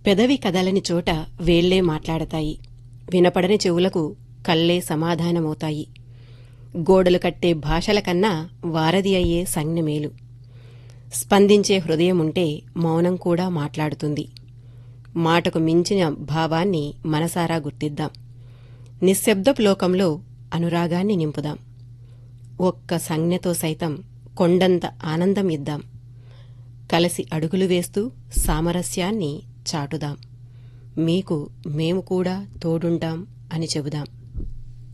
పెదవి కదలని చోట వేళ్లే మాట్లాడతాయి వినపడని చెవులకు కళ్ళే సమాధానమవుతాయి గోడలు కట్టే భాషల కన్నా వారధి అయ్యే సంజ్ఞ మేలు స్పందించే హృదయముంటే మౌనం కూడా మాట్లాడుతుంది మాటకు మించిన భావాన్ని మనసారా గుర్తిద్దాం నిశ్శబ్దపు లోకంలో అనురాగాన్ని నింపుదాం ఒక్క సంజ్ఞతో సైతం కొండంత ఆనందం ఇద్దాం కలిసి అడుగులు వేస్తూ సామరస్యాన్ని చాటుదాం మీకు మేము కూడా తోడుంటాం అని చెబుదాం